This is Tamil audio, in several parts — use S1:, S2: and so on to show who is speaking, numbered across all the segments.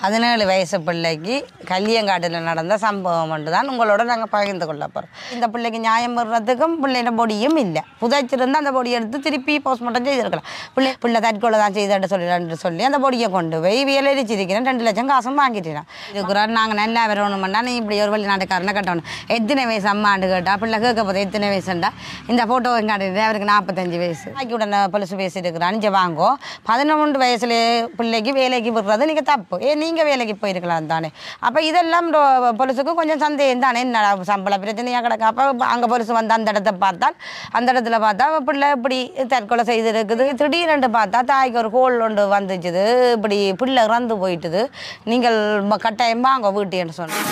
S1: பதினேழு வயசு பிள்ளைக்கு கல்லியங்காட்டில் நடந்த சம்பவம் ஒன்று தான் உங்களோட நாங்கள் பகிர்ந்து கொள்ள போகிறோம் இந்த பிள்ளைக்கு நியாயம் பெறுறதுக்கும் பிள்ளையோட பொடியும் இல்லை புதைச்சிருந்தா அந்த பொடியை எடுத்து திருப்பி போஸ்ட்மார்ட்டம் செய்திருக்கலாம் பிள்ளை பிள்ளை தற்கொலை தான் செய்தாட்டு சொல்லி சொல்லி அந்த பொடியை கொண்டு போய் வேலை எரிச்சிருக்கிறேன் ரெண்டு லட்சம் காசும் வாங்கிட்டேன் இருக்கிறோம் நாங்கள் நல்லா வரணும்னா நீ இப்படி ஒரு வெளிநாட்டுக்காரனை கட்டணும் எத்தனை வயசு அம்மாண்டு கேட்டா பிள்ளை கேட்க போது எத்தனை வயசுண்டா இந்த ஃபோட்டோ காட்டுறது அவருக்கு நாற்பத்தஞ்சு வயசு ஆக்கி உடனே பொலிசு பேசியிருக்கிறான் இங்கே வாங்கோ பதினொன்று வயசுல பிள்ளைக்கு வேலைக்கு விடுறது நீங்கள் தப்பு ஏ நீங்கள் வேலைக்கு போயிருக்கலாம் தானே அப்போ இதெல்லாம் ரொ- பொலிசுக்கு கொஞ்சம் சந்தேகம் தானே என்ன சம்பள பிரச்சனையாக கிடக்கு அப்போ அங்கே பொலிசு வந்து அந்த இடத்த பார்த்தால் அந்த இடத்துல பார்த்தா பிள்ளை இப்படி தற்கொலை செய்திருக்குது திடீரென்று பார்த்தா தாய்க்கு ஒரு கோல் ஒன்று வந்துச்சுது இப்படி பிள்ளை இறந்து போயிட்டுது நீங்கள் ம- கட்டாயமா அங்கே வீட்டுன்னு சொன்னேன்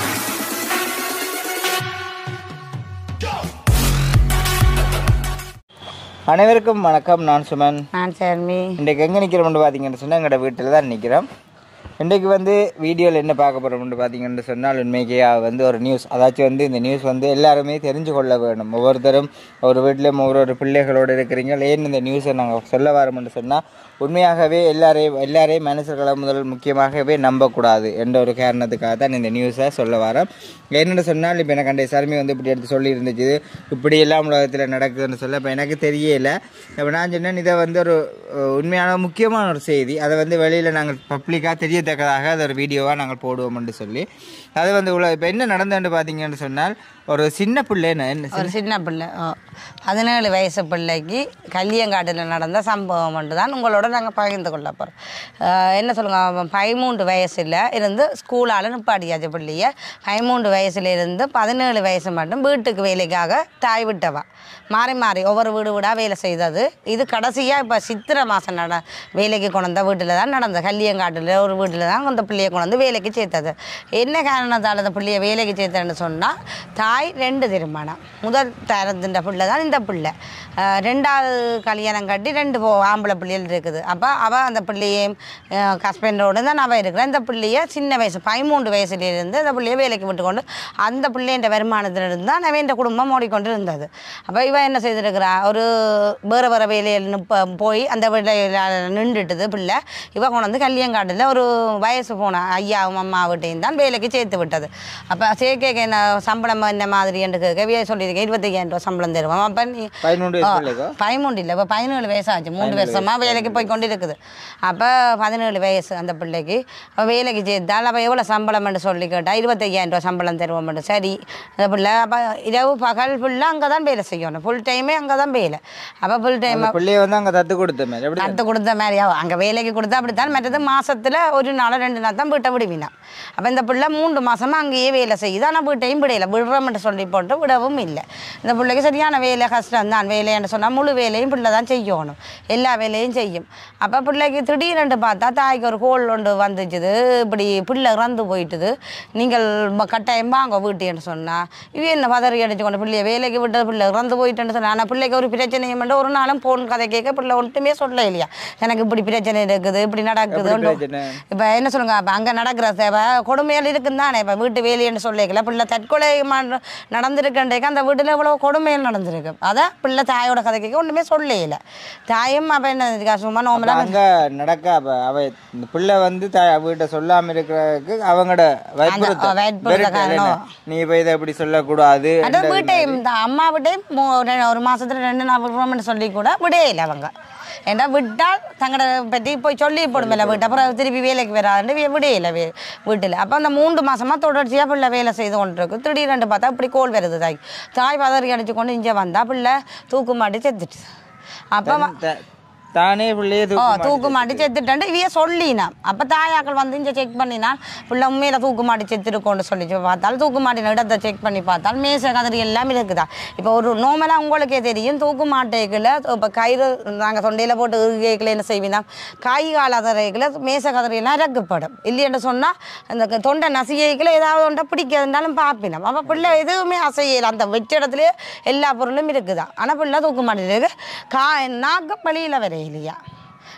S2: அனைவருக்கும் வணக்கம் நான் சுமன்
S1: நான் சேர்மி
S2: இன்றைக்கு எங்கே நிற்கிறோம்னு பார்த்தீங்கன்னு சொன்னால் எங்களோட வீட்டில் தான் நிற்கிறோம் இன்றைக்கு வந்து வீடியோவில் என்ன பார்க்க போகிறோம்னு பார்த்தீங்கன்னு சொன்னால் உண்மைக்கே வந்து ஒரு நியூஸ் அதாச்சும் வந்து இந்த நியூஸ் வந்து எல்லாருமே தெரிஞ்சு கொள்ள வேணும் ஒவ்வொருத்தரும் ஒரு வீட்டிலும் ஒவ்வொரு பிள்ளைகளோடு இருக்கிறீங்க ஏன் இந்த நியூஸை நாங்கள் சொல்ல வரோம்னு சொன்னால் உண்மையாகவே எல்லாரையும் எல்லாரையும் மனுஷர்களை முதல் முக்கியமாகவே நம்பக்கூடாது என்ற ஒரு காரணத்துக்காக தான் இந்த நியூஸை சொல்ல வரேன் என்னென்னு சொன்னால் இப்போ எனக்கு அன்றைய சர்மி வந்து இப்படி எடுத்து சொல்லி இருந்துச்சு இப்படி எல்லாம் உலகத்தில் நடக்குதுன்னு சொல்ல இப்போ எனக்கு தெரியல இப்போ நான் சொன்னேன் இதை வந்து ஒரு அஹ், உண்மையான முக்கியமான ஒரு செய்தி அதை வந்து வெளியில் நாங்கள் பப்ளிக்காக தெரியத்தக்கதாக அது ஒரு வீடியோவாக நாங்கள் போடுவோம்னு சொல்லி அது வந்து உள்ள இப்போ என்ன நடந்ததுன்னு பார்த்தீங்கன்னு சொன்னால் ஒரு சின்ன பிள்ளை என்ன என்ன
S1: ஒரு சின்ன பிள்ளை ஆ. பதினேழு வயசு பிள்ளைக்கு கல்லியங்காட்டில் நடந்த சம்பவம் ஒன்று தான் உங்களோட நாங்கள் பகிர்ந்து கொள்ள போகிறோம் என்ன சொல்லுங்க அவன் பதிமூன்று வயசில் இருந்து ஸ்கூலால் நிப்பாட்டியாச்சு பிள்ளைய பதிமூன்று வயசுல இருந்து பதினேழு வயசு மட்டும் வீட்டுக்கு வேலைக்காக தாய் விட்டவா மாறி மாறி ஒவ்வொரு வீடு வீடாக வேலை செய்தது இது கடைசியாக இப்போ சித்திரை மாதம் நட வேலைக்கு கொண்டு வந்த வீட்டில் தான் நடந்த கல்லியங்காட்டில் ஒரு வீட்டில் தான் அந்த பிள்ளையை கொண்டு வந்து வேலைக்கு சேர்த்தது என்ன காரணத்தால் அந்த பிள்ளையை வேலைக்கு சேர்த்தேன்னு சொன்னால் தாய் ரெண்டு திருமணம் முதல் தரத்தின் பிள்ளை தான் இந்த பிள்ளை அஹ் ரெண்டாவது கல்யாணம் கட்டி ரெண்டு போ ஆம்பளை பிள்ளைகள் இருக்குது அப்போ அவள் அந்த பிள்ளையும் ஹஸ்பண்டோடு தான் அவள் இருக்கிறான் இந்த பிள்ளைய சின்ன வயசு பதிமூன்று வயசுலேருந்து அந்த பிள்ளையை வேலைக்கு விட்டுக்கொண்டு அந்த பிள்ளைன்ற வருமானத்திலிருந்து தான் அவன் இந்த குடும்பம் ஓடிக்கொண்டு இருந்தது அப்போ இவன் என்ன செய்திருக்கிறா ஒரு வேறு வேறு வேலையில் நிப்ப போய் அந்த வேலையில் நின்றுட்டுது பிள்ளை இவ கொண்டு வந்து கல்யாங்காட்டில் ஒரு வயசு போன ஐயாவும் அம்மாவிட்டையும் தான் வேலைக்கு சேர்த்து விட்டது அப்போ சேர்க்க என்ன சம்பளம் என்ன மாதிரி என்று கேட்க சொல்லியிருக்கேன் இருபத்தையாயிரம் ரூபா சம்பளம் தருவோம் அப்போ நீ
S2: பதினொன்று வயசு பிள்ளைக்கோ
S1: பதிமூன்று இல்லை இப்போ பதினேழு வயசாச்சு மூணு வருஷமாக வேலைக்கு போய் கொண்டு இருக்குது அப்போ பதினேழு வயசு அந்த பிள்ளைக்கு அப்போ வேலைக்கு சேர்த்தால் அப்போ எவ்வளோ சம்பளம்னு சொல்லி கேட்டால் இருபத்தையாயிரம் ரூபா சம்பளம் தருவோம்னு சரி அந்த பிள்ளை அப்போ இரவு பகல் ஃபுல்லாக அங்கே தான் வேலை செய்யணும் ஃபுல் டைமே அங்கே தான் வேலை அப்போ ஃபுல் டைம்
S2: அந்த பிள்ளைய வந்து அங்கே தத்து கொடுத்த மாதிரி எப்படி
S1: நடத்து கொடுத்த மாதிரியா அங்கே வேலைக்கு கொடுத்தா அப்படித்தான் மற்றது மாசத்துல ஒரு நாள் ரெண்டு நாள் தான் வீட்டை விடுவினா அப்போ இந்த பிள்ளை மூன்று மாசமா அங்கேயே வேலை செய்யுது ஆனால் வீட்டையும் விடையில விடுறோம்னு சொல்லி போட்டு விடவும் இல்லை இந்த பிள்ளைக்கு சரியான வேலை கஷ்டம் தான் வேலைன்னு சொன்னால் முழு வேலையும் பிள்ளை தான் செய்யணும் எல்லா வேலையும் செய்யும் அப்போ பிள்ளைக்கு திடீரென்று பார்த்தா தாய்க்கு ஒரு கோல் ஒன்று வந்துச்சுது இப்படி பிள்ளை இறந்து போயிட்டுது நீங்கள் ம- கட்டாயமா அங்கே வீட்டுன்னு சொன்னா இவ என்ன பதறி அடிச்சு கொண்டு பிள்ளைய வேலைக்கு விட்டது பிள்ளை இறந்து போயிட்டுன்னு சொன்னா ஆனால் பிள்ளைக்கு ஒரு பிரச்சனையும் மட்டும் ஒரு நாளும் போன் கதை கேட்க பிள்ளை ஒன்றுமே சொல்ல இல்லையா எனக்கு இப்படி பிரச்சனை இருக்குது இப்படி நடக்குது
S2: எப்படி பிரச்சனை?
S1: இப்போ என்ன சொல்லுங்க அப்போ அங்கே நடக்கிற சேவை கொடுமையில் இருக்குன்னு தானே இப்போ வீட்டு வேலைன்னு சொல்லிக்கல பிள்ளை தற்கொலை ம- நடந்திருக்கன்றேக்கு அந்த வீட்டில் இவ்வளோ கொடுமையில் நடந்திருக்கு அதான் பிள்ளை தாயோட கதை கேட்க ஒன்றுமே சொல்லல தாயும் அப்போ என்ன இருக்கா, சும்மா நோம்பலாக
S2: அங்க நடக்க அப்ப அவ இந்த பிள்ளை வந்து த வீட்டை சொல்லாம இருக்கிறதுக்கு அவங்களோட வற்புறுத்தல்.
S1: வற்புறுத்தல்
S2: வெறுத்தல்
S1: காரணம்.
S2: என்ன? நீ இப்ப இதை இப்படி சொல்லக்கூடாது
S1: அந்த வீட்டையும் இந்த அம்மா வீட்டையும் மூ- ரெ- ஒரு மாசத்துல ரெண்டு நாள் விடுறோம்னு சொல்லி கூட விடையில அவங்க ஏன்னா விட்டால் தங்களோட பற்றி போய் சொல்லி போடுமில்ல வீட்டை அப்புறம் திருப்பி வேலைக்கு வராதுன்னு விடையில வீ வீட்டில் அப்போ அந்த மூன்று மாசமா தொடர்ச்சியாக பிள்ளை வேலை செய்து கொண்டு இருக்கு திடீரென்று பார்த்தா இப்படி கோல் வருது தாய் தாய் பதறி அடிச்சு கொண்டு இங்கே வந்தா பிள்ளை தூக்கு மாட்டி செத்துட்டு அப்போ
S2: த- தானே பிள்ளைய
S1: ஓ
S2: தூக்கு
S1: தூக்கு மாட்டி செத்துட்டேன் இவைய சொல்லினான் அப்போ தாயாக்கள் வந்து இங்கே செக் பண்ணினான் பிள்ளை உண்மையில தூக்கு மாட்டி செத்துருக்கோன்னு சொல்லி பார்த்தால் தூக்கு மாட்டின இடத்தை செக் பண்ணி பார்த்தால் மேச கதிரி எல்லாம் இருக்குதா இப்போ ஒரு நோமலாக உங்களுக்கே தெரியும் தூக்கு மாட்டைக்குள்ள இப்போ கயிறு நாங்கள் தொண்டையில் போட்டு இறுகைக்குள்ள என்ன செய்வீங்கன்னா காய் காலாதரைக்குள்ள மேச கதிரி எல்லாம் இறக்கப்படும் இல்லைன்னு சொன்னால் அந்த க- தொண்டை நசிகைக்குள்ள ஏதாவது ஒன்றை பிடிக்காதுனாலும் பார்ப்பினோம் அப்போ பிள்ளை எதுவுமே அசையல அந்த வச்ச இடத்துலயே எல்லா பொருளும் இருக்குதா ஆனால் பிள்ளை தூக்கு மாட்டிட்டு இருக்கு கா நாக்கு வழியில் வரையிலையா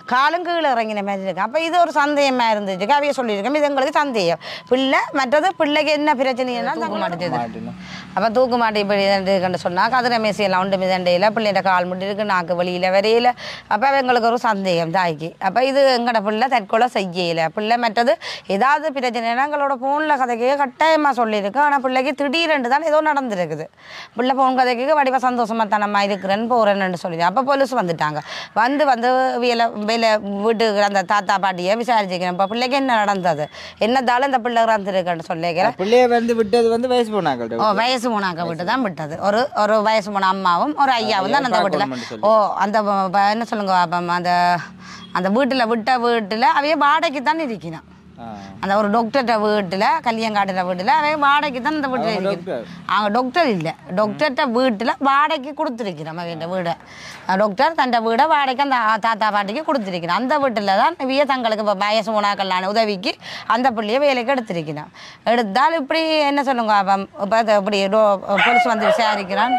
S1: காலும் கீழே இறங்கின மாதிரி இருக்கு அப்போ இது ஒரு சந்தேகமாக இருந்துச்சு அவைய சொல்லியிருக்கோம் இது எங்களுக்கு சந்தேகம் பிள்ளை மற்றது பிள்ளைக்கு என்ன பிரச்சனைனா தூக்க மாட்டேது
S2: மாட்டணும்
S1: அப்போ தூக்கு மாட்டி இப்படி இருக்குன்னு சொன்னால் கதிரை மேசையெல்லாம் உண்டு மிதண்டையில் பிள்ளைகிட்ட கால் முட்டி இருக்கு நாக்கு வெளியில் வரையில அப்போ எங்களுக்கு ஒரு சந்தேகம் தாய்க்கு அப்போ இது எங்களோட பிள்ளை தற்கொலை செய்யல பிள்ளை மற்றது ஏதாவது பிரச்சனைனா எங்களோட ஃபோனில் கதைக்கு கட்டாயமாக சொல்லியிருக்கு ஆனால் பிள்ளைக்கு திடீரென்று தான் ஏதோ நடந்திருக்குது பிள்ளை ஃபோன் கதைக்கு வடிவ சந்தோஷமாக தானம்மா இருக்கிறேன்னு போகிறேன்னு சொல்லி அப்போ போலீஸ் வந்துட்டாங்க வந்து வந்து வேலை வேலை வீட்டுக்கு அந்த தாத்தா பாட்டியை விசாரிச்சுக்கிறேன் இப்போ பிள்ளைக்கு என்ன நடந்தது என்னதால இந்த பிள்ளை இறந்துருக்குன்னு சொல்லிக்கிறேன்
S2: பிள்ளைய வந்து விட்டது வந்து வயசு போனாங்கள்ட்ட
S1: ஓ வயசு போனாக்க வீட்டு தான் விட்டது ஒரு ஒரு வயசு போன அம்மாவும் ஒரு ஐயாவும் தான் அந்த வீட்டில்
S2: பார்க்கணும்னு
S1: ஓ அந்த வ- வ- என்ன சொல்லுங்க அப்ப அந்த அந்த வீட்டில் விட்ட வீட்டில் அவைய வாடகைக்கு தான் இருக்கணும்
S2: ஆ.
S1: அந்த ஒரு டாக்டர்கிட்ட வீட்டில் கல்யாங்காட்டுற வீட்டில் அவன் வாடகைக்கு தான் அந்த வீட்டில்
S2: அவங்க
S1: இருக்கிறான்
S2: doctor.
S1: அவங்க டாக்டர் இல்லை டாக்டர்கிட்ட வீட்டில் வாடகைக்கு கொடுத்துருக்கிறோம் அவன் வீடை டாக்டர் தன் வீடை வாடகைக்கு அந்த ஆ- தாத்தா பாட்டிக்கு கொடுத்துருக்கிறான் அந்த வீட்டில் தான் இவைய தங்களுக்கு இப்போ வயசு போனாக்கல்லான உதவிக்கு அந்த பிள்ளைய வேலைக்கு எடுத்திருக்கிறான் எடுத்தால் இப்படி என்ன சொல்லுங்க அப்போ இப்போ இப்படி போலீஸ் வந்து விசாரிக்கிறான்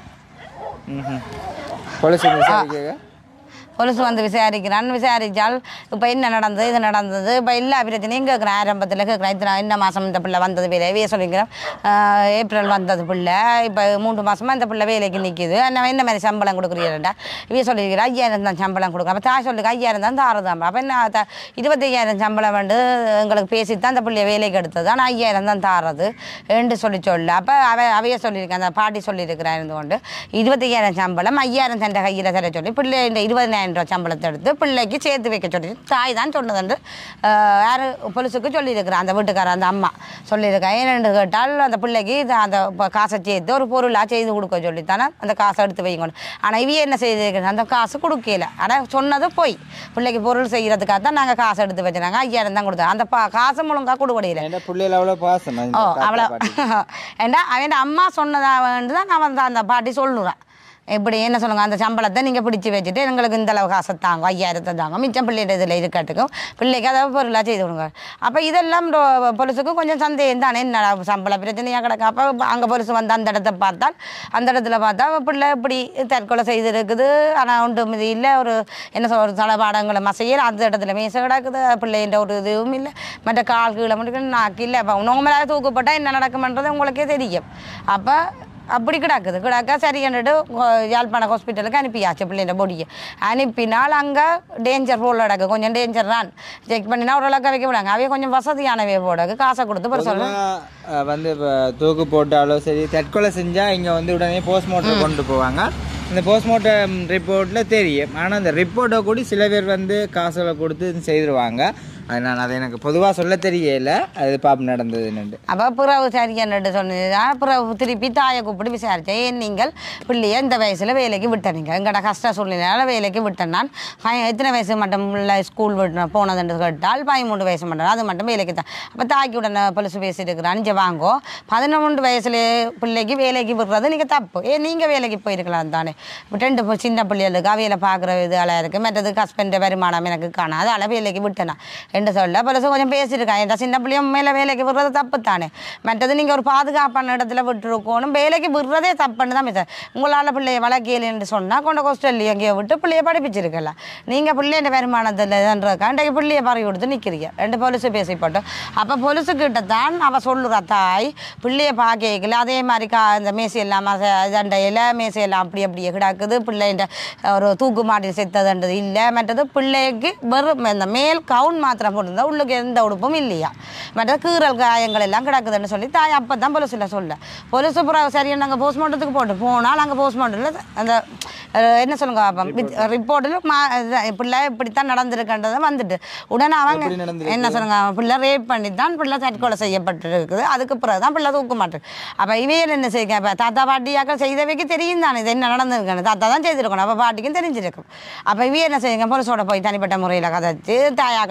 S2: ம்ஹும். போலீஸ் வந்து விசாரிக்க
S1: போலீஸ் வந்து விசாரிக்கிறான் விசாரித்தால் இப்போ என்ன நடந்தது இது நடந்தது இப்போ எல்லா பிரச்சனையும் கேட்குறேன் ஆரம்பத்தில் கேட்குறேன் இத்தனை என்ன மாதம் இந்த பிள்ளை வந்தது வேலை வே சொல்லிக்கிறேன் ஆஹ் ஏப்ரல் வந்தது பிள்ளை இப்போ மூன்று மாதமாக இந்த பிள்ளை வேலைக்கு நிற்கிது நான் என்ன மாதிரி சம்பளம் கொடுக்குறீங்கடா இவே சொல்லியிருக்கிறேன் ஐயாயிரம் தான் சம்பளம் கொடுக்குறேன் அப்போ தாய் சொல்லுங்க ஐயாயிரம் தான் தாரதான் அப்போ என்ன த- இருபத்தையாயிரம் சம்பளம் வந்து எங்களுக்கு பேசி தான் அந்த பிள்ளைய வேலைக்கு எடுத்தது ஆனால் ஐயாயிரம் தான் தாரது என்று சொல்லி சொல்ல அப்போ அவ அவைய சொல்லியிருக்கேன் அந்த பாட்டி சொல்லியிருக்கிறேன் இருந்து கொண்டு இருபத்தையாயிரம் சம்பளம் ஐயாயிரம் தண்டை கையில் தர சொல்லி பிள்ளை இந்த இருபதினாயிரம் ரூபா சம்பளத்தை எடுத்து பிள்ளைக்கு சேர்த்து வைக்க சொல்லி தாய் தான் சொன்னதுண்டு யார் போலீஸுக்கு சொல்லியிருக்கிறேன் அந்த வீட்டுக்கார அந்த அம்மா சொல்லியிருக்கேன் ஏன்னு கேட்டால் அந்த பிள்ளைக்கு இது அந்த ப- காசை சேர்த்து ஒரு பொருளாக செய்து கொடுக்க சொல்லித்தானே அந்த காசை எடுத்து வைங்க ஆனால் இவ என்ன செய்திருக்கிறேன் அந்த காசு கொடுக்கல ஆனால் சொன்னது போய் பிள்ளைக்கு பொருள் செய்கிறதுக்காக தான் நாங்கள் காசு எடுத்து வச்சுனாங்க ஐயாயிரம் தான் கொடுத்தோம் அந்த பா காசு முழுங்காக கொடுக்கடையில
S2: ஏன்னா பிள்ளையில அவ்வளோ பாசம் அந்த
S1: ஓ
S2: தாத்தா
S1: அவ்வளோ
S2: பாட்டி.
S1: ஏண்டா அவன் அம்மா சொன்னதா வேண்டு தான் நான் வந்து அந்த பாட்டி சொல்லுறேன் இப்படி என்ன சொல்லுங்க அந்த சம்பளத்தை நீங்கள் பிடிச்சி வச்சுட்டு எங்களுக்கு இந்த அளவு காசை தாங்க ஐயாயிரத்தை தாங்க மிச்சம் பிள்ளைகிட்ட இதில் இருக்கட்டுக்கும் பிள்ளைக்கு அதை பொருளாக செய்து கொடுங்க அப்போ இதெல்லாம் ரொ- பொலிசுக்கு கொஞ்சம் சந்தேகம் தானே என்ன சம்பள பிரச்சனையாக கிடக்கு அப்போ அங்கே பொலிசு வந்து அந்த இடத்த பார்த்தால் அந்த இடத்துல பார்த்தா பிள்ளை இப்படி தற்கொலை செய்திருக்குது ஆனால் ஒன்றும் இது இல்லை ஒரு என்ன சொல்ற ஒரு தளபாடங்களை மசையில் அந்த இடத்துல மேச கிடக்குது பிள்ளைன்ற ஒரு இதுவும் இல்லை மற்ற கால் கீழே மட்டும் நாக்கு இல்லை அப்போ நோமலாக தூக்கப்பட்டால் என்ன நடக்கும்ன்றது உங்களுக்கே தெரியும் அப்போ அப்படி கிடக்குது கிடக்க சரி என்னட்டு யாழ்ப்பாண ஹாஸ்பிட்டலுக்கு அனுப்பியாச்சு பிள்ளைங்க பொடியை அனுப்பினால் அங்கே டேஞ்சர் போல் கிடக்கு கொஞ்சம் டேஞ்சர் தான் செக் பண்ணினா ஓரளவுக்கு வைக்க விடாங்க அவைய கொஞ்சம் வசதியானவே போடக்கு காசை கொடுத்து பிறகு சொல்ல
S2: பொதுவா, அஹ், வந்து இப்போ தூக்கு போட்டாலோ சரி தற்கொலை செஞ்சால் இங்கே வந்து உடனே போஸ்ட்மார்ட்டம் கொண்டு போவாங்க இந்த போஸ்ட்மார்ட்டம் ரிப்போர்ட்டில் தெரியும் ஆனால் அந்த ரிப்போர்ட்டை கூட சில பேர் வந்து காசுகளை கொடுத்து இது செய்திருவாங்க அது நான் அதை எனக்கு பொதுவாக சொல்ல தெரியல அது பாப்பு நடந்ததுன்னு
S1: அப்போ பிறகு சரி என்னட்டு சொன்னது பிறகு திருப்பி தாயை கூப்பிட்டு விசாரித்தேன் ஏன் நீங்கள் பிள்ளைய இந்த வயசில் வேலைக்கு விட்டனீங்க எங்கட கஷ்ட சூழ்நிலையால் வேலைக்கு விட்டேன் நான் பையன் எத்தனை வயசு மட்டும் இல்லை ஸ்கூல் விட்டு போனதுன்னு கேட்டால் பதிமூன்று வயசு மட்டும் அது மட்டும் வேலைக்கு தான் அப்போ தாய்க்கு உடனே பொலிசு பேசியிருக்கிறான் இங்கே வாங்கோ பதினொன்று வயசுலேயே பிள்ளைக்கு வேலைக்கு விடுறது நீங்கள் தப்பு ஏன் நீங்கள் வேலைக்கு போயிருக்கலாம் தானே இப்போ ரெண்டு பு- சின்ன பிள்ளைகளுக்கு அவையில் பார்க்குற இது அழகாக இருக்குது மற்றது ஹஸ்பண்ட் வருமானம் எனக்கு காணாது அதில் வேலைக்கு விட்டேனா என்று சொல்ல பொலிசு கொஞ்சம் பேசியிருக்கான் என் சின்ன பிள்ளையும் மேலே வேலைக்கு விடுறது தப்பு தானே மற்றது நீங்கள் ஒரு பாதுகாப்பான இடத்துல விட்டுருக்கணும் வேலைக்கு விடுறதே தப்புன்னு தான் பேச உங்களால் பிள்ளைய வளர்க்கலன்னு சொன்னால் கொண்ட ஹாஸ்டல்லையும் எங்கேயோ விட்டு பிள்ளைய படிப்பிச்சிருக்கலாம் நீங்கள் பிள்ளைய வருமானத்தில் இதுன்றதுக்கா இன்றைக்கு பிள்ளைய பறி கொடுத்து நிற்கிறீங்க ரெண்டு போலீஸு பேசி போட்டோம் அப்போ போலீஸுக்கிட்ட தான் அவள் சொல்லுறா தாய் பிள்ளைய பார்க்கல அதே மாதிரி கா இந்த மேசையெல்லாம் தண்டையில் மேசையெல்லாம் அப்படி அப்படியே கிடக்குது பிள்ளைன்ற ஒரு தூக்கு மாட்டி செத்ததுன்றது இல்லை மற்றது பிள்ளைக்கு வெறும் இந்த மேல் கவுன் மாத்திரம் போட்டிருந்தா உள்ளுக்கு எந்த உடுப்பும் இல்லையா மற்ற கீறல் காயங்கள் எல்லாம் கிடக்குதுன்னு சொல்லி தாய் அப்போ தான் போலீஸில் சொல்ல போலீஸ் அப்புறம் சரி நாங்கள் போஸ்ட்மார்ட்டத்துக்கு போட்டு போனால் அங்கே போஸ்ட்மார்ட்டத்தில் அந்த அஹ், என்ன சொல்லுங்க ரிப்போர்ட்டில் மா இது பிள்ளை இப்படித்தான் நடந்திருக்கின்றதை வந்துட்டு உடனே அவங்க
S2: எப்படி நடந்திருக்கு?
S1: என்ன சொல்லுங்க அவன் பிள்ளை ரேப் பண்ணி தான் பிள்ளை தற்கொலை செய்யப்பட்டிருக்குது அதுக்கு பிறகு தான் பிள்ளை தூக்க மாட்டேன் அப்போ இவையில் என்ன செய்ய இப்போ தாத்தா பாட்டியாக்கள் செய்தவைக்கு தெரியும் தானே இது என்ன நடந்திருக்கணும் தாத்தா தான் செய்திருக்கணும் அப்போ பாட்டிக்கும் தெரிஞ்சிருக்கும் அப்போ இவைய என்ன செய்யுங்க போலீஸோட போய் தனிப்பட்ட முறையில் கதைச்சு தாயாக்களோட கதைக்க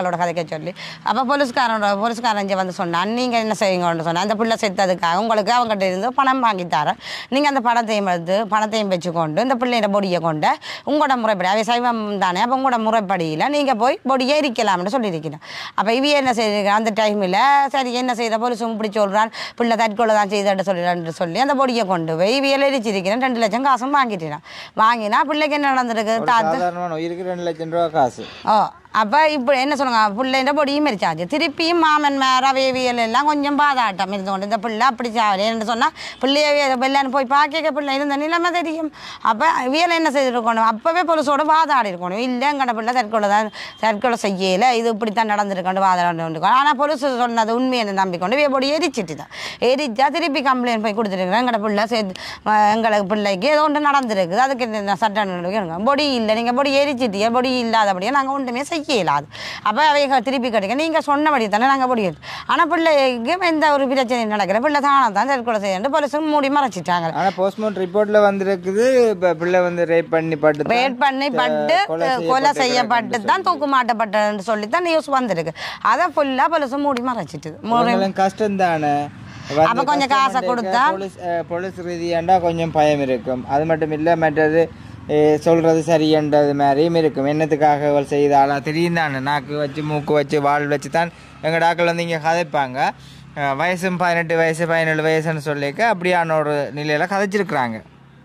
S1: சொல்லி அப்போ போலீஸ்காரனோட போலீஸ்காரன் இங்கே வந்து சொன்னான் நீங்கள் என்ன செய்வீங்கன்னு சொன்னால் அந்த பிள்ளை செத்ததுக்காக உங்களுக்கு அவங்ககிட்ட இருந்து பணம் வாங்கி தரேன் நீங்கள் அந்த பணத்தையும் எடுத்து பணத்தையும் வச்சுக்கொண்டு இந்த பிள்ளையோட பொடியை கொண்டு உங்களோட முறைப்படி அவை சைவம் தானே அப்போ உங்களோட முறைப்படியில் நீங்கள் போய் பொடியை எரிக்கலாம்னு சொல்லியிருக்கிறேன் அப்போ இவ என்ன செய்யுங்க அந்த டைமில் சரி என்ன செய்த போலீஸும் இப்படி சொல்கிறான் பிள்ளை தற்கொலை தான் செய்தாட்டு சொல்லிடான்னு சொல்லி அந்த பொடியை கொண்டு போய் இவியல் எரிச்சிருக்கிறேன் ரெண்டு லட்சம் காசும் வாங்கிட்டேன் வாங்கினா பிள்ளைக்கு என்ன நடந்திருக்கு தாத்து
S2: சாதாரணமான உயிருக்கு ரெண்டு லட்சம் ரூபா காசு
S1: ஓ அப்போ இப்போ என்ன சொல்லுங்க பிள்ளைன்ற பொடியும் மரிச்சாச்சு திருப்பியும் மாமன் மேர வேவியல் எல்லாம் கொஞ்சம் பாதாட்டம் இருந்து கொண்டு இந்த பிள்ளை அப்படி சாவலேன்னு சொன்னால் பிள்ளைய வெள்ளான்னு போய் பார்க்க பிள்ளை இருந்த நிலைமை தெரியும் அப்போ வியல் என்ன செய்திருக்கணும் அப்போவே பொலிசோட வாதாடி இருக்கணும் இல்லை எங்கட பிள்ளை தற்கொலை தான் தற்கொலை செய்யலை இது இப்படித்தான் நடந்திருக்கணும் வாதாடி ஆனால் பொலிசு சொன்னது உண்மையை நம்பிக்கொண்டு விய பொடி எரிச்சிட்டு தான் எரிச்சா திருப்பி கம்ப்ளைண்ட் போய் கொடுத்துருக்குறேன் எங்கட பிள்ளை சேர்த்து எங்களுக்கு பிள்ளைக்கு ஏதோ ஒன்று நடந்திருக்குது அதுக்கு என்ன சட்ட நடவடிக்கை பொடி இல்லை நீங்கள் பொடி எரிச்சிட்டிய பொடி இல்லாதபடியே நாங்கள் ஒன்றுமே செய்யலாது அப்போ அவைக திருப்பி கிடைக்க நீங்கள் சொன்னபடி தானே நாங்கள் பொடி எடுத்து ஆனால் பிள்ளைக்கு எந்த ஒரு பிரச்சனையும் நடக்கிற பிள்ளை தானே தான் தற்கொலை செய்யணும் போலீஸும் மூடி மறைச்சிட்டாங்க
S2: ஆனா போஸ்ட்மார்ட்டம் ரிப்போர்ட்ல வந்திருக்குது இப்ப பிள்ளை வந்து ரேப் பண்ணி பட்டு தான்,
S1: ரேட் பண்ணி பட்டு
S2: கொலை
S1: கொலை
S2: செய்யப்பட்டிருக்கிறாங்கன்னு
S1: செய்யப்பட்டு தான் தூக்கு மாட்டப்பட்டன்னு சொல்லி தான் நியூஸ் வந்திருக்கு அதை ஃபுல்லாக போலீஸும் மூடி மறைச்சிட்டு
S2: அவங்களும் கஷ்டம் தானே
S1: அப்ப கொஞ்சம் காசை கொடுத்தா?
S2: போலீஸ் அஹ், போலீஸ் ரீதியாண்டா கொஞ்சம் பயம் இருக்கும் அது மட்டும் இல்லை மற்றது அஹ், சொல்றது சரியன்றது மாதிரியும் இருக்கும் என்னத்துக்காக இவள் செய்தாளா தெரியும் தானே நாக்கு வச்சு மூக்கு வச்சு வால் வச்சு தான் எங்கள் டாக்கள் வந்து இங்கே கதைப்பாங்க அஹ், வயசும் பதினெட்டு வயசு பதினேழு வயசுன்னு சொல்லிக்க அப்படியான ஒரு நிலையில கதைச்சிருக்கிறாங்க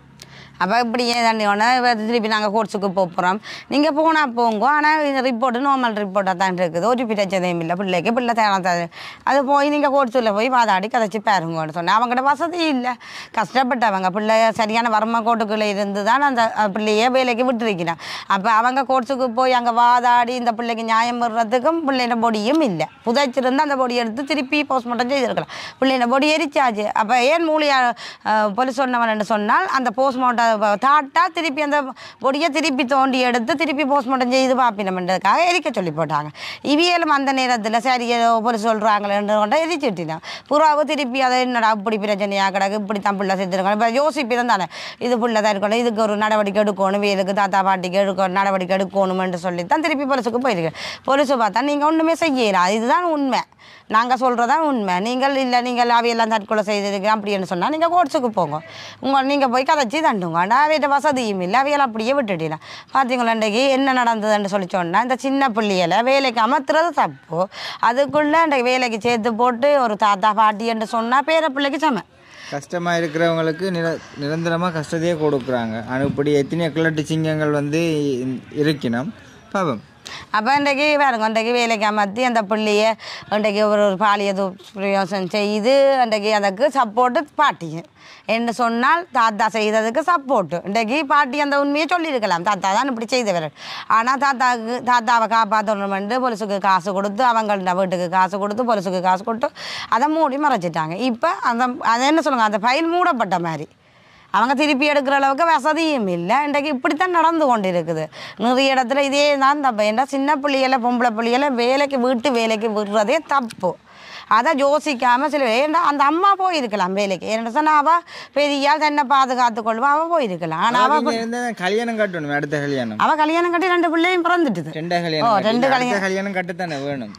S1: அப்போ இப்படியே தண்ணி ஒன்று திருப்பி நாங்கள் கோர்ட்ஸுக்கு போக போகிறோம் நீங்கள் போனால் போங்க ஆனால் இந்த ரிப்போர்ட்டு நார்மல் ரிப்போர்ட்டாக தான் இருக்குது ஒரு பிரச்சனையும் இல்லை பிள்ளைக்கு பிள்ளை தேவை அது போய் நீங்கள் கோர்ட்ஸில் போய் வாதாடி கதைச்சி பாருங்கன்னு சொன்னேன் அவங்கள்ட்ட வசதி இல்லை கஷ்டப்பட்டவங்க பிள்ளை சரியான வறுமை கோட்டுக்குள்ளே இருந்து தான் அந்த அஹ், பிள்ளைய வேலைக்கு விட்டுருக்கிறான் அப்போ அவங்க கோர்ட்ஸுக்கு போய் அங்கே வாதாடி இந்த பிள்ளைக்கு நியாயம் பெறுறதுக்கும் பிள்ளையோட பொடியும் இல்லை புதைச்சிருந்து அந்த பொடி எடுத்து திருப்பி போஸ்ட்மார்ட்டம் செய்திருக்கலாம் பிள்ளையோட பொடி எரிச்சாச்சு அப்போ ஏன் மூலியா போலீஸ் சொன்னவன் சொன்னால் அந்த போஸ்ட்மார்ட்டம் தாட்டா திருப்பி அந்த பொடியை திருப்பி தோண்டி எடுத்து திருப்பி போஸ்ட்மார்ட்டம் செய்து பார்ப்பினம்ன்றதுக்காக எரிக்க சொல்லி போட்டாங்க இவியலும் அந்த நேரத்தில் சரி ஏதோ போலீஸ் சொல்கிறாங்களேன்னு கொண்டு எரிச்சுட்டினான் புறாவு திருப்பி அதை என்னடா இப்படி பிரச்சனையாக கிடக்கு இப்படி தான் பிள்ளை செத்துருக்காங்க இப்போ யோசிப்பிடம் தானே இது பிள்ளை தான் இருக்கணும் இதுக்கு ஒரு நடவடிக்கை எடுக்கணும் வேலுக்கு தாத்தா பாட்டிக்கு எடுக்கணும் நடவடிக்கை எடுக்கணுமென்று சொல்லி தான் திருப்பி போலீஸுக்கு போயிருக்கேன் போலீஸை பார்த்தா நீங்கள் ஒன்றுமே செய்யலாம் இதுதான் உண்மை நாங்கள் சொல்கிறதான் உண்மை நீங்கள் இல்லை நீங்கள் அவையெல்லாம் தற்கொலை செய்திருக்கிறேன் அப்படின்னு சொன்னால் நீங்கள் கோர்ட்ஸுக்கு போங்க உங்கள் நீங்கள் போய் கதைச்சி தண்டுங்க ஆனால் அவையிட்ட வசதியும் இல்லை அவையெல்லாம் அப்படியே விட்டுட்டீங்க பார்த்தீங்களா இன்றைக்கு என்ன நடந்ததுன்னு சொல்லி சொன்னால் இந்த சின்ன பிள்ளைகளை வேலைக்கு அமர்த்துறது தப்பு அதுக்குள்ளே இன்றைக்கு வேலைக்கு சேர்த்து போட்டு ஒரு தாத்தா பாட்டி என்று சொன்னால் பேர பிள்ளைக்கு சம
S2: கஷ்டமாக இருக்கிறவங்களுக்கு நிர நிரந்தரமாக கஷ்டத்தையே கொடுக்குறாங்க ஆனால் இப்படி எத்தனையோ கிழட்டு சிங்கங்கள் வந்து இ- இருக்கணும் பாவம்
S1: அப்போ இன்றைக்கு பாருங்க இன்றைக்கு வேலைக்கு அமர்த்தி அந்த பிள்ளைய இன்றைக்கு ஒரு ஒரு பாலிய துஷ்பிரயோசனம் செய்து இன்றைக்கு அதுக்கு சப்போர்ட்டு பாட்டிங்க என்று சொன்னால் தாத்தா செய்ததுக்கு சப்போர்ட்டு இன்றைக்கு பாட்டி அந்த உண்மையை சொல்லியிருக்கலாம் தாத்தா தான் இப்படி செய்தவர் ஆனால் தாத்தாவுக்கு தாத்தாவை காப்பாற்றணுமென்று போலீஸுக்கு காசு கொடுத்து அவங்கள்ட்ட வீட்டுக்கு காசு கொடுத்து போலீஸுக்கு காசு கொடுத்து அதை மூடி மறைச்சிட்டாங்க இப்போ அந்த அதை என்ன சொல்லுங்க அந்த ஃபைல் மூடப்பட்ட மாதிரி அவங்க திருப்பி எடுக்கிற அளவுக்கு வசதியும் இல்லை இன்றைக்கு இப்படித்தான் நடந்து கொண்டு இருக்குது நிறைய இடத்துல இதே தான் தப்பு ஏன்னா சின்ன பிள்ளைகளை பொம்பளை பிள்ளைகளை வேலைக்கு வீட்டு வேலைக்கு விடுறதே தப்பு அதை யோசிக்காம சில ஏன்னா அந்த அம்மா போயிருக்கலாம் வேலைக்கு என்ன சொன்னா அவ பெரிய ஆள் தன்னை பாதுகாத்து கொள்வா அவ போயிருக்கலாம் ஆனா அவ
S2: இங்க இருந்தா கல்யாணம் கட்டணும் அடுத்த கல்யாணம்
S1: அவ கல்யாணம் கட்டி ரெண்டு பிள்ளையும் பிறந்துட்டுது
S2: ரெண்டா
S1: ஓ,
S2: கல்யாணம்
S1: ரெண்டு
S2: கட்டி, அடுத்த கல்யாணம் கட்டத்தானே வேணும்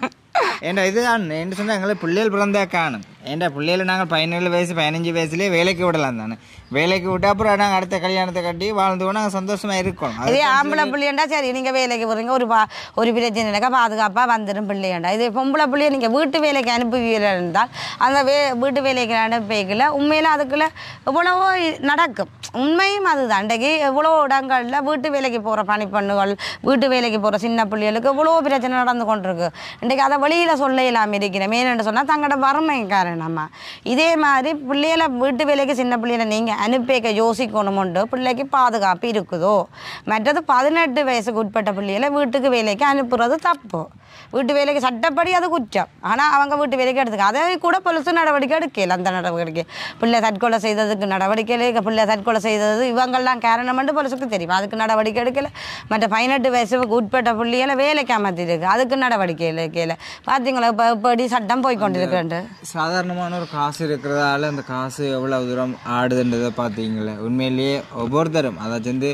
S2: ஏண்டா இது என்ன சொன்னா எங்களை பிள்ளைகள் பிறந்தா காணும் ஏண்டா பிள்ளைகளை நாங்கள் பதினேழு வயசு பதினஞ்சு வயசுலயே வேலைக்கு விடலாம் தானே வேலைக்கு விட்டு அப்புறம் நாங்கள் அடுத்த கல்யாணத்தை கட்டி வாழ்ந்து நாங்கள் சந்தோஷமா இருக்கோம் அது
S1: இதே ஆம்பளை பிள்ளையண்டா சரி நீங்கள் வேலைக்கு போகிறீங்க ஒரு பா ஒரு பிரச்சனைக்கா பாதுகாப்பாக வந்துடும் பிள்ளையண்டா இதே பொம்பளை பிள்ளைய நீங்கள் வீட்டு வேலைக்கு அனுப்புவீர்கள் இருந்தால் அந்த வே வீட்டு வேலைக்கு அனுப்பிக்கல உண்மையில் அதுக்குள்ள எவ்வளவோ நடக்கும் உண்மையும் அதுதான் இன்றைக்கு எவ்வளோ இடங்களில் வீட்டு வேலைக்கு போகிற பணிப்பெண்ணுகள் வீட்டு வேலைக்கு போகிற சின்ன பிள்ளைகளுக்கு எவ்வளோ பிரச்சனை நடந்து கொண்டிருக்கு இன்றைக்கு அதை வெளியில் சொல்ல இல்லாமல் இருக்கிறேன் ஏன்னு சொன்னால் தங்களோட வறுமை காரணமா இதே மாதிரி பிள்ளைகளை வீட்டு வேலைக்கு சின்ன பிள்ளைகளை நீங்கள் அனுப்பிக்க யோசிக்கணுமுண்டு பிள்ளைக்கு பாதுகாப்பு இருக்குதோ மற்றது பதினெட்டு வயசுக்கு உட்பட்ட பிள்ளைகளை வீட்டுக்கு வேலைக்கு அனுப்புறது தப்பு வீட்டு வேலைக்கு சட்டப்படி அது குற்றம் ஆனால் அவங்க வீட்டு வேலைக்கு எடுத்துக்க அதை கூட பொலிசு நடவடிக்கை எடுக்கல அந்த நடவடிக்கை பிள்ளை தற்கொலை செய்ததுக்கு நடவடிக்கை எடுக்க பிள்ளை தற்கொலை செய்தது இவங்கெல்லாம் காரணம்னு பொலிசுக்கு தெரியும் அதுக்கு நடவடிக்கை எடுக்கல மற்ற பதினெட்டு வயசுக்கு உட்பட்ட பிள்ளைகளை வேலைக்கு அமர்த்திருக்கு அதுக்கு நடவடிக்கை எடுக்கல பார்த்தீங்களா இப்போ இப்படி சட்டம் போய் கொண்டிருக்கிறேன்
S2: சாதாரணமான ஒரு காசு இருக்கிறதால அந்த காசு எவ்வளவு தூரம் ஆடுதுன்றதை பார்த்தீங்களே உண்மையிலேயே ஒவ்வொருத்தரும் அதாச்சும் வந்து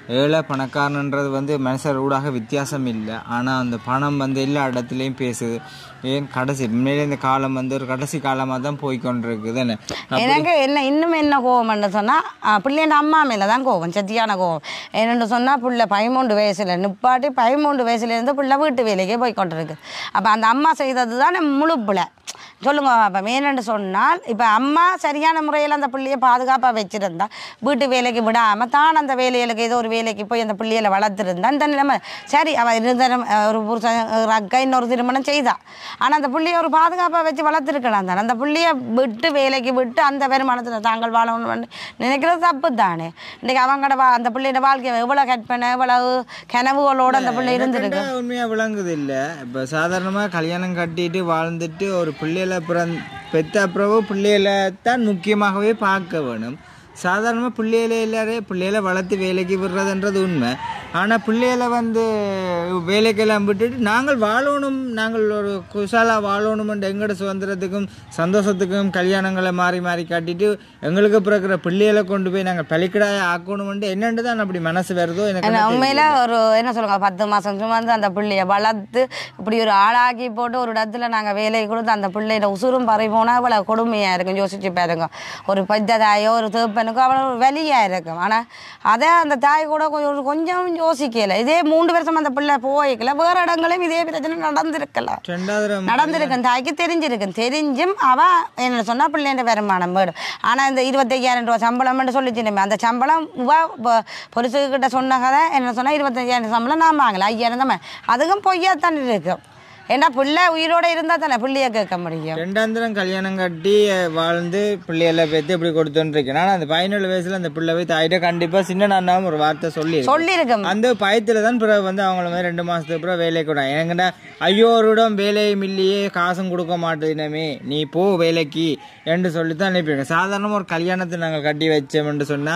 S2: ஏழை பணக்காரன்ன்றது வந்து மனுஷர் ஊடாக வித்தியாசம் இல்லை ஆனால் அந்த பணம் வந்து எல்லா இடத்துலையும் பேசுது ஏன் கடைசி உண்மையிலே இந்த காலம் வந்து ஒரு கடைசி காலமாக தான் போய்க்கொண்டிருக்குது என்ன
S1: எனக்கு என்ன இன்னும் என்ன கோவம்னு சொன்னால் பிள்ளைங்க அம்மா மேலே தான் கோவம் சத்தியான கோவம் என்னென்னு சொன்னால் பிள்ளை பதிமூன்று வயசில் நிப்பாட்டி பதிமூன்று வயசுலேருந்து பிள்ளை வீட்டு வேலைக்கே போய் கொண்டிருக்கு அப்போ அந்த அம்மா செய்தது தான் முழு பிள்ளை சொல்லுங்க அப்போ மேனன்னு சொன்னால் இப்போ அம்மா சரியான முறையில் அந்த பிள்ளையை பாதுகாப்பாக வச்சுருந்தா வீட்டு வேலைக்கு விடாமல் தான் அந்த வேலைகளுக்கு ஏதோ ஒரு வேலைக்கு போய் அந்த பிள்ளைகளை வளர்த்துருந்தா இந்த நிலைமை சரி அவள் இருந்த நிலைமை- ஒரு புருஷன் ஒரு அக்கா இன்னொரு திருமணம் செய்தா ஆனால் அந்த பிள்ளையை ஒரு பாதுகாப்பாக வச்சு வளர்த்துருக்கலாம் தானே அந்த பிள்ளையை விட்டு வேலைக்கு விட்டு அந்த வருமானத்தில் தாங்கள் வாழணும்னு நினைக்கிறது தப்பு தானே இன்றைக்கி அவங்களோட வா அந்த பிள்ளையோட வாழ்க்கை எவ்வளோ கற்பனை எவ்வளவு கனவுகளோட அந்த பிள்ளை இருந்திருக்கு
S2: எனக்குண்டா உண்மையா விளங்குது இல்ல இப்ப சாதாரணமா கல்யாணம் கட்டிட்டு வாழ்ந்துட்டு ஒரு பிள்ளைகளை பிறந் பெத்த அப்புறமும் பிள்ளைகளை தான் முக்கியமாகவே பார்க்க வேணும் சாதாரணமாக பிள்ளைகளை எல்லாரும் பிள்ளைகளை வளர்த்து வேலைக்கு விடுறதுன்றது உண்மை ஆனால் பிள்ளைகளை வந்து வேலைக்கெல்லாம் விட்டுட்டு நாங்கள் வாழணும் நாங்கள் ஒரு குசாலாக வாழணுமென்ற எங்களோட சுதந்திரத்துக்கும் சந்தோஷத்துக்கும் கல்யாணங்களை மாறி மாறி காட்டிட்டு எங்களுக்கு பிறக்கிற பிள்ளைகளை கொண்டு போய் நாங்கள் பலிக்கடாய ஆக்கணுமென்று என்னென்று தான் அப்படி மனசு வருதோ எனக்கு
S1: ஏன்னா உண்மையில ஒரு என்ன சொல்லுங்க பத்து மாசம் சுமந்து அந்த பிள்ளைய வளர்த்து இப்படி ஒரு ஆளாக்கி போட்டு ஒரு இடத்துல நாங்க வேலை கொடுத்து அந்த பிள்ளையோட உசுரும் பறி போனா அவ்வளவு கொடுமையா இருக்கும் யோசிச்சு பாருங்க ஒரு பெத்த தாயோ ஒரு தேப்பனுக்கோ அவ்வளவு ஒரு வலியா இருக்கும் ஆனா அதை அந்த தாய் கூட கொஞ்சம் ஒரு கொஞ்சம் யோசிக்கல இதே மூன்று வருஷம் அந்த பிள்ளை போய்க்கல வேற இடங்களையும் இதே பிரச்சனை நடந்திருக்கலாம்
S2: ரெண்டாவது
S1: நடந்திருக்கும் தாய்க்கு தெரிஞ்சிருக்கும் தெரிஞ்சும் அவ என்ன சொன்னா பிள்ளைன்ற வருமானம் வேணும் ஆனா இந்த இருபத்தையாயிரம் ரூபா சம்பளம்னு சொல்லிச்சுமே அந்த சம்பளம் இவ பொலிசு கிட்ட சொன்ன கதை என்ன சொன்னா இருபத்தஞ்சாயிரம் சம்பளம் நான் வாங்கல ஐயாயிரம் தான் அதுக்கும் பொய்யா தானே இருக்கும் ஏன்னா பிள்ளை உயிரோட இருந்தா தானே பிள்ளைய கேட்க முடியும்
S2: ரெண்டாந்திரம் கல்யாணம் கட்டி அஹ், வாழ்ந்து பிள்ளைகளை பெற்று இப்படி கொடுத்துட்டு இருக்கேன் ஆனால் அந்த பதினேழு வயசுல அந்த பிள்ளை போய் தாயிட்ட கண்டிப்பா சின்ன அண்ணாவும் ஒரு வார்த்தை சொல்லி
S1: சொல்லியிருக்கும்
S2: அந்த பயத்துல தான் பிறகு வந்து அவங்கள மாதிரி ரெண்டு மாசத்துக்கு பிறகு வேலைக்கு விடாங்க எனக்குண்டா ஐயோருடம் வேலையும் இல்லையே காசும் கொடுக்க மாட்டேனமே நீ போ வேலைக்கு என்று சொல்லி தான் அனுப்பிடுங்க சாதாரணமாக ஒரு கல்யாணத்தை நாங்கள் கட்டி வச்சோம்னு சொன்னா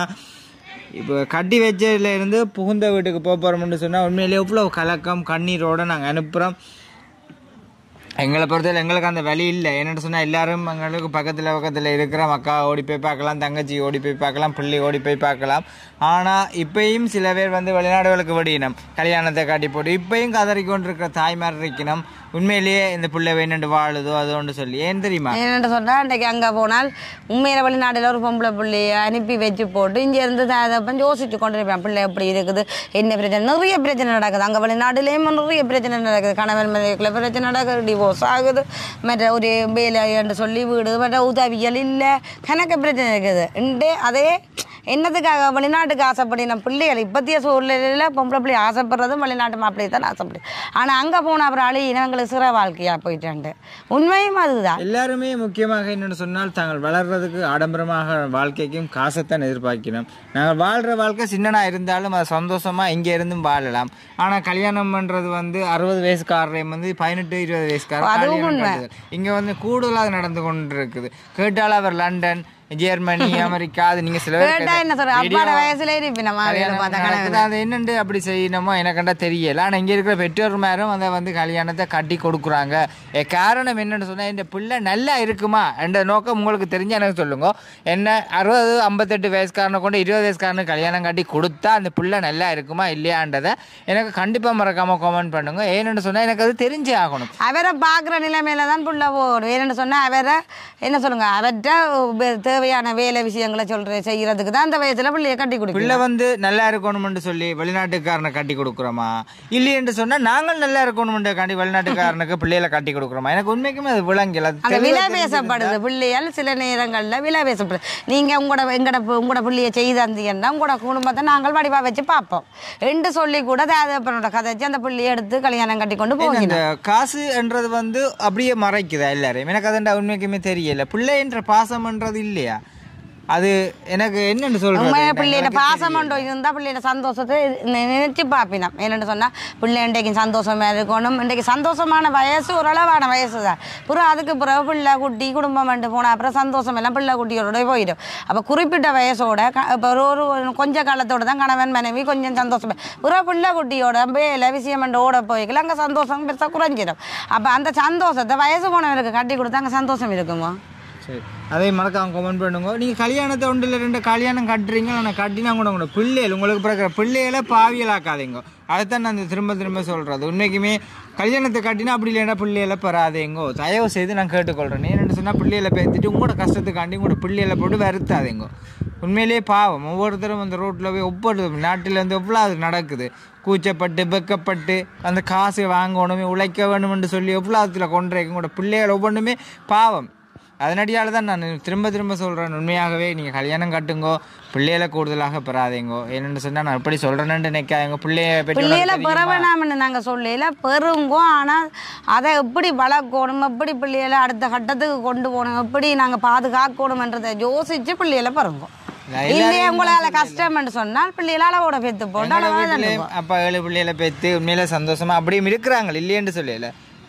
S2: இப்போ கட்டி வச்சதுல இருந்து புகுந்த வீட்டுக்கு போக போகிறோம்னு சொன்னால் உண்மையிலேயே எவ்வளோ கலக்கம் கண்ணீரோட நாங்கள் அனுப்புகிறோம் எங்களை பொறுத்தவரை எங்களுக்கு அந்த வழி இல்லை என்னென்னு சொன்னால் எல்லாரும் எங்களுக்கு பக்கத்தில் பக்கத்தில் இருக்கிற மக்கா ஓடி போய் பார்க்கலாம் தங்கச்சி ஓடி போய் பார்க்கலாம் பிள்ளை ஓடி போய் பார்க்கலாம் ஆனால் இப்பயும் சில பேர் வந்து வெளிநாடுகளுக்கு வெடியினம் கல்யாணத்தை காட்டி போட்டு இப்பயும் கதறி கொண்டிருக்கிற தாய்மார் இருக்கணும் உண்மையிலேயே இந்த பிள்ளை வேணுண்டு வாழுதோ அது ஒன்று சொல்லி ஏன் தெரியுமா
S1: என்னென்னு சொன்னா இன்றைக்கு அங்க போனால் உண்மையில வெளிநாட்டில் ஒரு பொம்பளை பிள்ளைய அனுப்பி வச்சு போட்டு இங்க இருந்து தகப்பன் யோசிச்சு கொண்டு இருப்பேன் பிள்ளை எப்படி இருக்குது என்ன பிரச்சனை நிறைய பிரச்சனை நடக்குது அங்க வெளிநாட்டுலேயும் நிறைய பிரச்சனை நடக்குது கணவன் மனைவிக்குள்ள பிரச்சனை நடக்குது டிவோர்ஸ் ஆகுது மற்ற ஒரு வேலை என்று சொல்லி வீடு மற்ற உதவிகள் இல்லை கணக்கு பிரச்சனை இருக்குது இண்டே அதே என்னத்துக்காக வெளிநாட்டுக்கு ஆசைப்படின பிள்ளைகள் இப்பத்திய சூழ்நிலையில் பொம்பளை பிள்ளை ஆசைப்படுறதும் வெளிநாட்டு மாப்பிள்ளை தான் ஆசைப்படுது ஆனால் அங்கே போன அப்புறம் அழி இனங்களுக்கு சிற வாழ்க்கையாக போயிட்டாண்டு உண்மையும் அதுதான்
S2: எல்லாருமே முக்கியமாக என்னென்னு சொன்னால் தாங்கள் வளர்றதுக்கு ஆடம்பரமாக வாழ்க்கைக்கும் காசைத்தான் எதிர்பார்க்கணும் நாங்கள் வாழ்கிற வாழ்க்கை சின்னனாக இருந்தாலும் அது சந்தோஷமாக இங்கே இருந்தும் வாழலாம் ஆனால் கல்யாணம் பண்ணுறது வந்து அறுபது வயசுக்காரரையும் வந்து பதினெட்டு இருபது வயசுக்காரர் இங்கே வந்து கூடுதலாக நடந்து கொண்டு இருக்குது கேட்டால் அவர் லண்டன் ஜெர்மனி அமெரிக்கா அது நீங்கள் சில பேர்
S1: கேட்டா என்ன சொல்ற அப்பாட வயசுல இருப்பேன் நம்ம
S2: கல்யாணம்
S1: பார்த்தா
S2: நடக்குது. அது என்னண்டு அப்படி செய்யணுமோ எனக்கண்டா தெரியல ஆனால் இங்கே இருக்கிற பெற்றோர் மேரும் அதை வந்து கல்யாணத்தை கட்டி கொடுக்குறாங்க எ, காரணம் என்னன்னு சொன்னால் இந்த பிள்ளை நல்லா இருக்குமா என்ற நோக்கம் உங்களுக்கு தெரிஞ்சு எனக்கு சொல்லுங்க என்ன அறுபது ஐம்பத்தெட்டு வயசுக்காரனை கொண்டு இருபது வயசுக்காரனுக்கு கல்யாணம் கட்டி கொடுத்தா அந்த பிள்ளை நல்லா இருக்குமா இல்லையான்றதை எனக்கு கண்டிப்பாக மறக்காமல் கமெண்ட் பண்ணுங்க ஏன்னு சொன்னால் எனக்கு அது தெரிஞ்சே ஆகணும்
S1: அவரை பார்க்குற நிலைமையில தான் புள்ள போடும் ஏன்னு சொன்னா அவரை என்ன சொல்லுங்க அவர்கிட்ட தேவையான வேலை விஷயங்களை சொல்ற செய்யறதுக்கு தான் அந்த வயசுல பிள்ளைய கட்டி கொடுக்கணும்
S2: பிள்ளை வந்து நல்லா இருக்கணும்னு சொல்லி வெளிநாட்டுக்காரனை கட்டி கொடுக்குறோமா இல்லையென்று சொன்னா நாங்கள் நல்லா இருக்கணும்னு காண்டி வெளிநாட்டுக்காரனுக்கு பிள்ளைகளை கட்டி கொடுக்குறோமா எனக்கு உண்மைக்குமே அது விளங்கல அது
S1: அந்த
S2: தெளிவா
S1: விலை
S2: தெரிஞ்சது.
S1: பேசப்படுது பிள்ளையால் சில நேரங்கள்ல விலை பேசப்படுது நீங்க உங்களோட எங்கட உங்களோட பிள்ளைய செய்தந்தீங்கன்னா உங்களோட குடும்பத்தை நாங்கள் வடிவா வச்சு பார்ப்போம் ரெண்டு சொல்லி கூட தேதப்பனோட கதைச்சு அந்த பிள்ளைய எடுத்து கல்யாணம் கட்டி கொண்டு
S2: இந்த
S1: போகணும்
S2: காசு என்றது வந்து அப்படியே மறைக்குதா எல்லாரையும் எனக்கு அது உண்மைக்குமே தெரியல பிள்ளை என்ற பாசம்ன்றது இல்லையா அது எனக்கு என்னன்னு சொல்றது
S1: உண்மையா
S2: எனக்கு
S1: பிள்ளையோட
S2: எனக்கு
S1: பாசம் கொண்டு இருந்தா பிள்ளையோட சந்தோஷத்தை நி- நினைச்சு பார்ப்பினோம் என்னென்னு சொன்னா பிள்ளை இன்றைக்கு சந்தோஷமா இருக்கணும் இன்றைக்கு சந்தோஷமான வயசு ஓரளவான வயசு தான் பிறகு அதுக்கு பிறகு பிள்ளை குட்டி குடும்பம் வந்து போன அப்புறம் சந்தோஷம் எல்லாம் பிள்ளை குட்டியோட போயிடும் அப்போ குறிப்பிட்ட வயசோட க- இப்போ ஒரு ஒரு கொஞ்ச காலத்தோட தான் கணவன் மனைவி கொஞ்சம் சந்தோஷம் பிறகு பிள்ளை குட்டியோட வேலை விஷயம் என்று ஓட போய்க்கல அங்கே சந்தோஷம் பெருசாக குறைஞ்சிடும் அப்போ அந்த சந்தோஷத்தை வயசு போனவருக்கு கட்டி கொடுத்தா அங்கே சந்தோஷம் இருக்குமா
S2: சரி அதே மறக்காம கமெண்ட் பண்ணுங்க நீங்கள் கல்யாணத்தை ஒன்று இல்லை ரெண்டு கல்யாணம் கட்டுறீங்க ஆனால் கட்டினா கூட உங்களோட பிள்ளைகள் உங்களுக்கு பிறக்கிற பிள்ளைகளை பாவியலாக்காதீங்க அதைத்தான் நான் திரும்ப திரும்ப சொல்கிறது உண்மைக்குமே கல்யாணத்தை கட்டினா அப்படி இல்லைன்னா பிள்ளைகளை பெறாதேங்கோ தயவு செய்து நான் கேட்டுக்கொள்கிறேன் ஏன்னு சொன்னால் பிள்ளைகளை பேத்திட்டு உங்களோட கஷ்டத்துக்காண்டி உங்களோட பிள்ளைகளை போட்டு வருத்தாதீங்க உண்மையிலேயே பாவம் ஒவ்வொருத்தரும் அந்த ரோட்டில் போய் ஒவ்வொரு நாட்டில் வந்து எவ்வளோ அது நடக்குது கூச்சப்பட்டு வெக்கப்பட்டு அந்த காசு வாங்கணுமே உழைக்க வேணும்னு சொல்லி எவ்வளோ அதில் கொண்டுறேன் கூட பிள்ளைகள் ஒவ்வொன்றுமே பாவம் அதனடியால் தான் நான் திரும்ப திரும்ப சொல்கிறேன் உண்மையாகவே நீங்கள் கல்யாணம் கட்டுங்கோ பிள்ளைகளை கூடுதலாக பெறாதீங்கோ என்னென்னு சொன்னால் நான் எப்படி சொல்கிறேன்னு நினைக்காதீங்க பிள்ளைய
S1: பிள்ளைகளை
S2: பெற்று
S1: பெற வேணாம்னு நாங்கள் சொல்லல பெறுங்கோ ஆனால் அதை எப்படி வளர்க்கணும் எப்படி பிள்ளைகளை அடுத்த கட்டத்துக்கு கொண்டு போகணும் எப்படி நாங்கள் பாதுகாக்கணும்ன்றதை யோசிச்சு பிள்ளைகளை பெறுங்கோ இல்லையே உங்களால கஷ்டம்னு சொன்னால் பிள்ளைகளை அளவோட பெற்று போட்டு அளவாக தண்டுங்கோ
S2: அப்பா ஏழு பிள்ளைகளை பெற்று உண்மையில சந்தோஷமா அப்படியும் இருக்கிறாங்க இல்லையென்று சொல்லல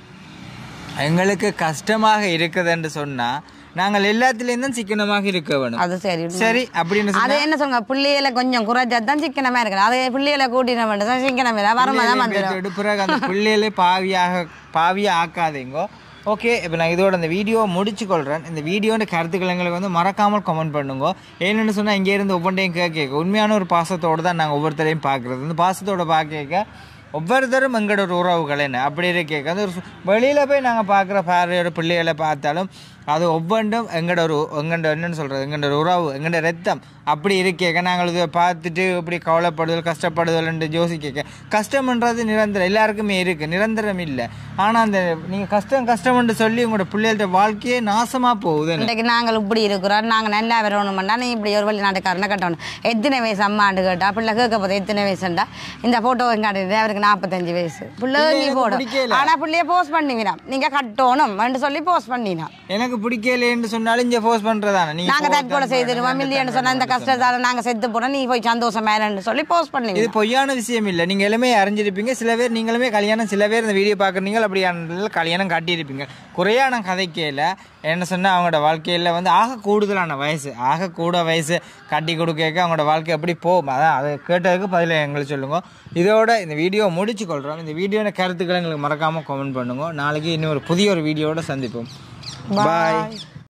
S2: எங்களுக்கு கஷ்டமாக இருக்குதுன்னு சொன்னா நாங்கள் எல்லாத்துலேயும் தான் சிக்கனமாக இருக்க வேணும்
S1: அது சரி
S2: சரி அப்படின்னு சொன்னா
S1: அது என்ன சொல்லுங்க பிள்ளைகளை கொஞ்சம் குறைச்சா தான் சிக்கனமா இருக்கணும் அதே பிள்ளைகளை கூட்டின மட்டும் தான் சிக்கனம் இல்லை வரமா தான் வந்துடும்
S2: பெற்று பிறகு அந்த பிள்ளைகளை பாவியாக பாவியா ஆக்காதீங்கோ ஓகே இப்போ நான் இதோட இந்த வீடியோ முடிச்சு கொள்கிறேன் இந்த வீடியோட கருத்துக்கள் எங்களுக்கு வந்து மறக்காமல் கமெண்ட் பண்ணுங்க ஏன்னு சொன்னால் இங்கேருந்து ஒவ்வொன்றையும் கேட்க உண்மையான ஒரு பாசத்தோடு தான் நாங்கள் ஒவ்வொருத்தரையும் பார்க்குறது இந்த பாசத்தோட பார்க்க ஒவ்வொருத்தரும் எங்களோட ஒரு உறவுகள் என்ன அப்படி இருக்க அது ஒரு வெளியில் போய் நாங்கள் பார்க்குற பார்வையோட பிள்ளைகளை பார்த்தாலும் அது ஒவ்வொன்றும் எங்களோட ஒரு எங்கள்ட என்னன்னு சொல்கிறது எங்களோட ஒரு உறவு எங்களோட ரத்தம் அப்படி இருக்கேக்க நாங்கள் இதை பார்த்துட்டு இப்படி கவலைப்படுதல் கஷ்டப்படுதல்ன்ட்டு யோசிக்க கஷ்டம்ன்றது நிரந்தரம் எல்லாருக்குமே இருக்குது நிரந்தரம் இல்லை ஆனால் அந்த நீங்கள் கஷ்டம் கஷ்டம்னு சொல்லி உங்களோட பிள்ளைகளோட வாழ்க்கையே நாசமாக போகுது
S1: இன்றைக்கு நாங்கள் இப்படி இருக்கிறோம் நாங்கள் நல்லா வரணும்னா நீ இப்படி ஒரு வெளிநாட்டுக்காரனை கட்டணும் எத்தனை வயசு அம்மாண்டு கேட்டா பிள்ளை கேட்க போது எத்தனை வயசுண்டா இந்த போட்டோ காட்டுறது அவருக்கு நாற்பத்தஞ்சு வயசு பிள்ளை நீ
S2: எனக்கு
S1: போடும்
S2: பிடிக்கல.
S1: ஆனா பிள்ளைய போஸ்ட் பண்ணிவிடாம் நீங்க கட்டணும் என்று சொல்லி போஸ்ட் பண்ணினா
S2: எனக்கு பிடிக்கலைன்னு சொன்னாலும் இங்கே ஃபோர்ஸ் பண்ணுறதானே
S1: நாங்க
S2: நீங்கள்
S1: தற்கொலை செய்திருவோம் இல்லையான்னு சொன்னா இந்த கஷ்டத்தால நாங்க செத்து போனோம் நீ போய் சந்தோஷமா இருன்னு சொல்லி போஸ்ட்
S2: இது
S1: பண்ணுவீங்க
S2: பொய்யான விஷயம் இல்லை நீங்கள் எல்லாமே அறிஞ்சிருப்பீங்க சில பேர் நீங்களுமே கல்யாணம் சில பேர் இந்த வீடியோ பார்க்குறீங்க அப்படியான கல்யாணம் காட்டியிருப்பீங்க குறையான கதைக்கையில் என்ன சொன்னால் அவங்களோட வாழ்க்கையில் வந்து ஆக கூடுதலான வயசு ஆக கூட வயசு கட்டி கொடுக்க அவங்களோட வாழ்க்கை எப்படி போகும் அதான் அதை கேட்டதுக்கு பதில் எங்களுக்கு சொல்லுங்க இதோட இந்த வீடியோ முடிச்சு கொள்கிறோம் இந்த வீடியோட கருத்துக்களை எங்களுக்கு மறக்காமல் கமெண்ட் பண்ணுங்க நாளைக்கு இன்னும் ஒரு புதிய ஒரு வீடியோவோட சந்திப்போம் பாய்